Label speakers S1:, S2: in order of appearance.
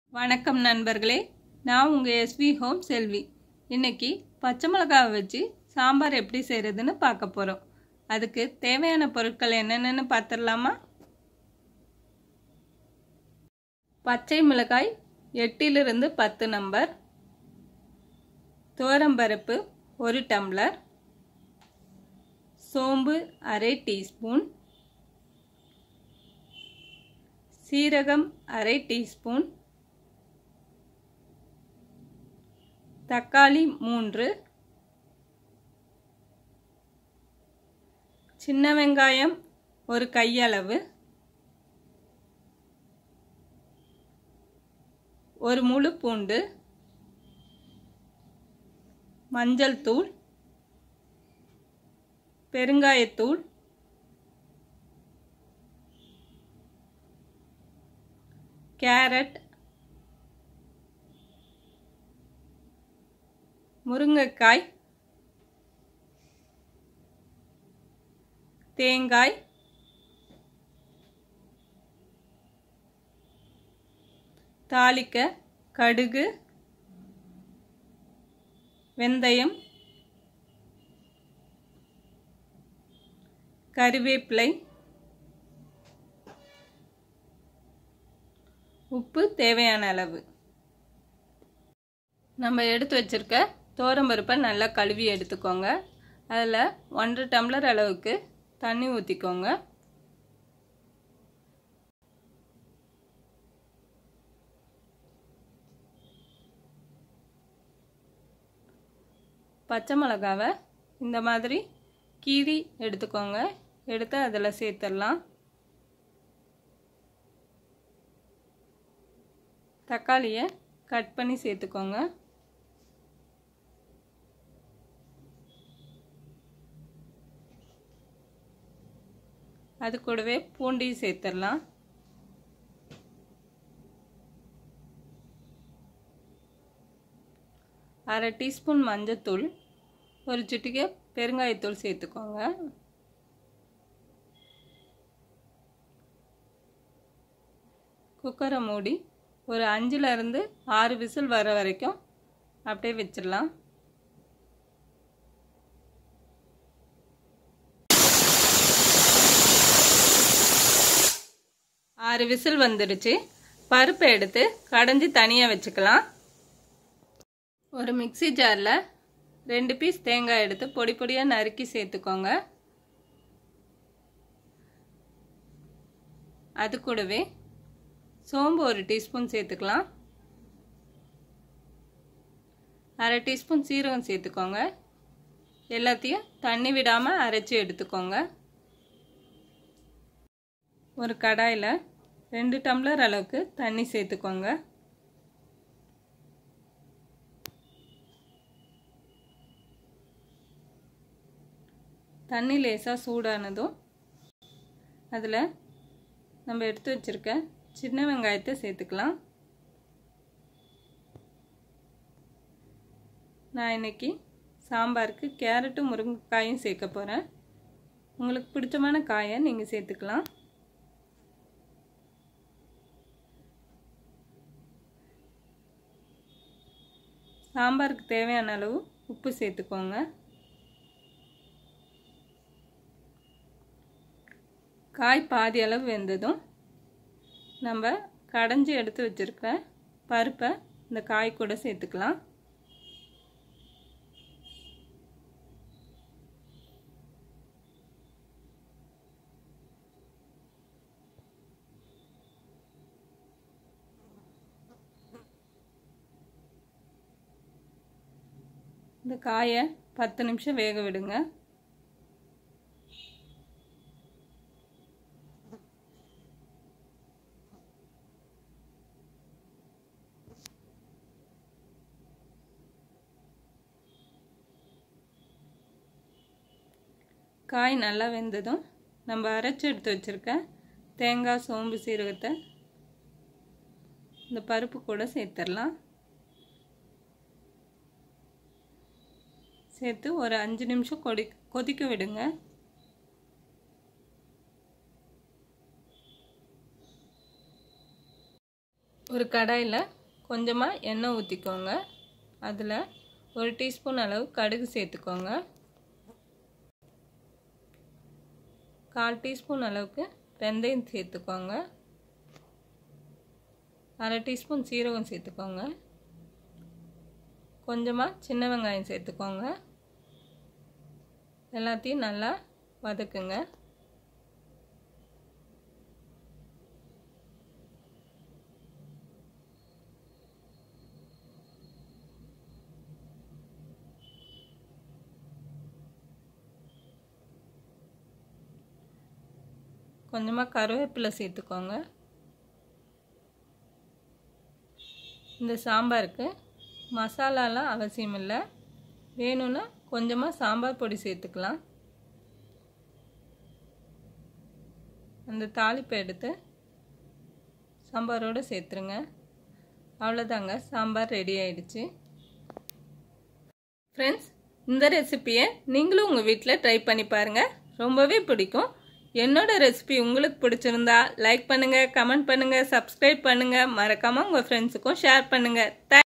S1: வணக்கம் நண்பர்களே நான் உங்கள் எஸ்வி ஹோம் செல்வி இன்னைக்கு பச்சை மிளகாவை வச்சு சாம்பார் எப்படி செய்கிறதுன்னு பார்க்க போகிறோம் அதுக்கு தேவையான பொருட்கள் என்னென்னு பார்த்துடலாமா பச்சை மிளகாய் எட்டிலிருந்து பத்து நம்பர் துவரம்பருப்பு ஒரு டம்ளர் சோம்பு அரை டீஸ்பூன் சீரகம் அரை டீஸ்பூன் தக்காளி மூன்று சின்ன வெங்காயம் ஒரு கையளவு ஒரு முழு பூண்டு மஞ்சள் தூள் பெருங்காயத்தூள் கேரட் முருங்கைக்காய் தேங்காய் தாளிக்க கடுகு வெந்தயம் கருவேப்பிலை உப்பு தேவையான அளவு நம்ம எடுத்து வச்சிருக்க தோரம்பருப்பை நல்லா கழுவி எடுத்துக்கோங்க அதில் ஒன்றரை டம்ளர் அளவுக்கு தண்ணி ஊற்றிக்கோங்க பச்சை மிளகாவை இந்த மாதிரி கீரி எடுத்துக்கோங்க எடுத்து அதில் சேர்த்துடலாம் தக்காளியை கட் பண்ணி சேர்த்துக்கோங்க அது கூடவே பூண்டையும் சேர்த்துடலாம் அரை டீஸ்பூன் மஞ்சத்தூள் ஒரு சிட்டிகை பெருங்காயத்தூள் சேர்த்துக்கோங்க குக்கரை மூடி ஒரு அஞ்சுலேருந்து ஆறு விசில் வர வரைக்கும் அப்படியே வச்சிடலாம் ஆறு விசில் வந்துடுச்சு பருப்பை எடுத்து கடைஞ்சி தனியாக வச்சுக்கலாம் ஒரு மிக்சி ஜாரில் ரெண்டு பீஸ் தேங்காய் எடுத்து பொடி பொடியாக நறுக்கி சேர்த்துக்கோங்க அது கூடவே சோம்பு ஒரு டீஸ்பூன் சேர்த்துக்கலாம் அரை டீஸ்பூன் சீரகம் சேர்த்துக்கோங்க எல்லாத்தையும் தண்ணி விடாமல் அரைச்சி எடுத்துக்கோங்க ஒரு கடாயில் ரெண்டு டம்ளர் அளவுக்கு தண்ணி சேர்த்துக்கோங்க தண்ணி லேசாக சூடானதும் அதில் நம்ம எடுத்து வச்சுருக்க சின்ன வெங்காயத்தை சேர்த்துக்கலாம் நான் இன்னைக்கு சாம்பாருக்கு கேரட்டும் முருங்கைக்காயும் சேர்க்க போகிறேன் உங்களுக்கு பிடிச்சமான காயை நீங்கள் சேர்த்துக்கலாம் சாம்பாருக்கு தேவையான அளவு உப்பு சேர்த்துக்கோங்க காய் பாதி அளவு வெந்ததும் நம்ம கடைஞ்சி எடுத்து வச்சுருக்க பருப்பை இந்த காய் கூட சேர்த்துக்கலாம் இந்த காயை பத்து நிமிஷம் வேக விடுங்க காய் நல்லா வெந்ததும் நம்ம அரைச்சி எடுத்து வச்சுருக்க தேங்காய் சோம்பு சீரகத்தை இந்த பருப்பு கூட சேர்த்துடலாம் சேர்த்து ஒரு அஞ்சு நிமிஷம் கொடி கொதிக்க விடுங்க ஒரு கடாயில் கொஞ்சமாக எண்ணெய் ஊற்றிக்கோங்க அதில் ஒரு டீஸ்பூன் அளவு கடுகு சேர்த்துக்கோங்க கால் டீஸ்பூன் அளவுக்கு வெந்தயம் சேர்த்துக்கோங்க அரை டீஸ்பூன் சீரகம் சேர்த்துக்கோங்க கொஞ்சமாக சின்ன வெங்காயம் சேர்த்துக்கோங்க எல்லாத்தையும் நல்லா வதக்குங்க கொஞ்சமாக கருவேப்பிலை சேர்த்துக்கோங்க இந்த சாம்பாருக்கு மசாலாலாம் அவசியம் இல்லை வேணும்னா கொஞ்சமாக சாம்பார் பொடி சேர்த்துக்கலாம் அந்த தாளிப்பை எடுத்து சாம்பாரோடு சேர்த்துருங்க அவ்வளோதாங்க சாம்பார் ரெடி ஆயிடுச்சு ஃப்ரெண்ட்ஸ் இந்த ரெசிப்பியை நீங்களும் உங்கள் வீட்டில் ட்ரை பண்ணி பாருங்கள் ரொம்பவே பிடிக்கும் என்னோட ரெசிபி உங்களுக்கு பிடிச்சிருந்தா லைக் பண்ணுங்கள் கமெண்ட் பண்ணுங்கள் சப்ஸ்கிரைப் பண்ணுங்கள் மறக்காமல் உங்கள் ஃப்ரெண்ட்ஸுக்கும் ஷேர் பண்ணுங்கள்